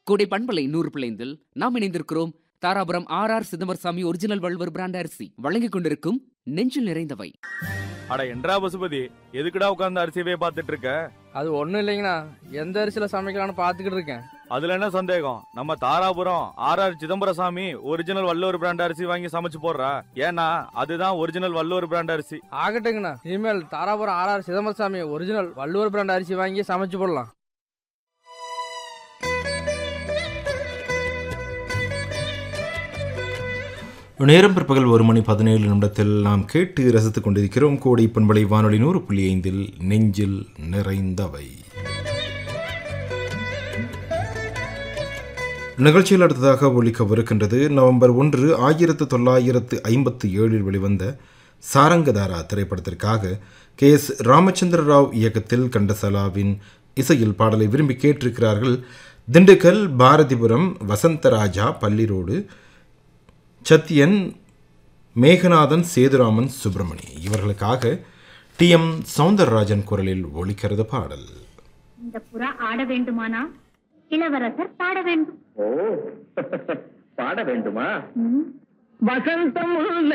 கோடை பண்பலை நூறு பிள்ளைந்தில் நாம் இணைந்திருக்கிறோம் Dharapuram R R Chidambaraswamy original Valluvar brand அரிசி வழங்கிக் கொண்டிருக்கும் நெஞ்சில் நிறைந்தவை அட என்றா பசுபதி எதுக்குடா உட்கார்ந்து அரிசியவே பார்த்துட்டு இருக்க அது ஒன்றும் இல்லைங்கண்ணா எந்த அரிசியில் சமைக்கலாம்னு பார்த்துக்கிட்டு இருக்கேன் அதுல என்ன சந்தேகம் நம்ம Dharapuram R R Chidambaraswamy original Valluvar brand அரிசி வாங்கி சமைச்சு போடுறா ஏன்னா அதுதான் ஒரிஜினல் வள்ளுவர் பிராண்ட் அரிசி ஆகட்டுங்கண்ணா இனிமேல் Dharapuram RR Chidambaraswamy original Valluvar brand அரிசி வாங்கி சமைச்சு போடலாம் நேரம் பிற்பகல் ஒரு மணி பதினேழு நிமிடத்தில் நாம் கேட்டு ரசித்துக் கொண்டிருக்கிறோம் கோடை பண்பலை வானொலி நூறு புள்ளி ஐந்தில் நெஞ்சில் நிறைந்தவை நிகழ்ச்சியில் அடுத்ததாக ஒழிக்கவிருக்கின்றது நவம்பர் ஒன்று ஆயிரத்து தொள்ளாயிரத்து ஐம்பத்து ஏழில் வெளிவந்த சாரங்கதாரா திரைப்படத்திற்காக கே எஸ் ராமச்சந்திர ராவ் இயக்கத்தில் கண்டசலாவின் இசையில் பாடலை விரும்பி கேட்டிருக்கிறார்கள் திண்டுக்கல் பாரதிபுரம் வசந்தராஜா பள்ளிரோடு சத்யன் மேகநாதன் சேதுராமன் சுப்பிரமணி இவர்களுக்காக டி எம் சவுந்தரராஜன் குரலில் ஒலிக்கிறது பாடல் இந்த புறா ஆட வேண்டுமானா இளவரசர் பாட வேண்டும் ஓ பாட வேண்டுமா ம், வசந்தம்